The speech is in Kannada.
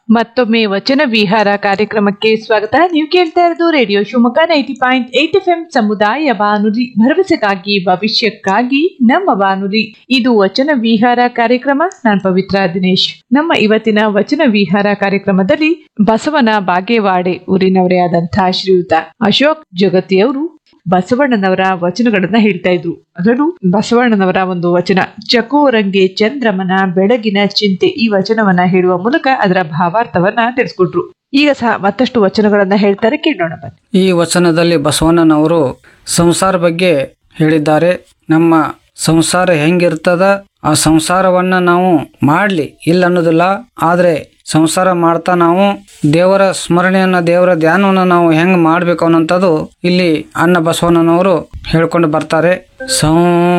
ಮತ್ತೊಮ್ಮೆ ವಚನ ವಿಹಾರ ಕಾರ್ಯಕ್ರಮಕ್ಕೆ ಸ್ವಾಗತ ನೀವು ಕೇಳ್ತಾ ಇರೋದು radio Shivamogga ninety point eight F M ಸಮುದಾಯ ಬಾನುಲಿ ಭರವಸೆಗಾಗಿ ಭವಿಷ್ಯಕ್ಕಾಗಿ ನಮ್ಮ ಬಾನುಲಿ ಇದು ವಚನ ವಿಹಾರ ಕಾರ್ಯಕ್ರಮ ನಾನು ಪವಿತ್ರ ದಿನೇಶ್ ನಮ್ಮ ಇವತ್ತಿನ ವಚನ ವಿಹಾರ ಕಾರ್ಯಕ್ರಮದಲ್ಲಿ ಬಸವನ ಬಾಗೇವಾಡೆ ಊರಿನವರೇ ಆದಂತಹ ಶ್ರೀಯುತ ಅಶೋಕ್ ಜಗತಿಯವರು ಬಸವಣ್ಣನವರ ವಚನಗಳನ್ನ ಹೇಳ್ತಾ ಇದ್ರು ಅದರಲ್ಲೂ ಬಸವಣ್ಣನವರ ಒಂದು ವಚನ ಚಕೋರಂಗೆ ಚಂದ್ರಮನ ಬೆಳಗಿನ ಚಿಂತೆ ಈ ವಚನವನ್ನ ಹೇಳುವ ಮೂಲಕ ಅದರ ಭಾವಾರ್ಥವನ್ನ ತಿಳಿಸ್ಕೊಟ್ರು ಈಗ ಸಹ ಮತ್ತಷ್ಟು ವಚನಗಳನ್ನ ಹೇಳ್ತಾರೆ ಕೇಳೋಣ ಬನ್ನಿ ಈ ವಚನದಲ್ಲಿ ಬಸವಣ್ಣನವರು ಸಂಸಾರ ಬಗ್ಗೆ ಹೇಳಿದ್ದಾರೆ ನಮ್ಮ ಸಂಸಾರ ಹೆಂಗಿರ್ತದ ಆ ಸಂಸಾರವನ್ನ ನಾವು ಮಾಡ್ಲಿ ಇಲ್ಲ ಅನ್ನೋದಿಲ್ಲ ಆದ್ರೆ ಸಂಸಾರ ಮಾಡ್ತಾ ನಾವು ದೇವರ ಸ್ಮರಣೆಯನ್ನ ದೇವರ ಧ್ಯಾನವನ್ನ ನಾವು ಹೆಂಗ್ ಮಾಡ್ಬೇಕು ಅನ್ನೋಂಥದ್ದು ಇಲ್ಲಿ ಅಣ್ಣ ಬಸವಣ್ಣನವರು ಹೇಳ್ಕೊಂಡು ಬರ್ತಾರೆ ಸಂ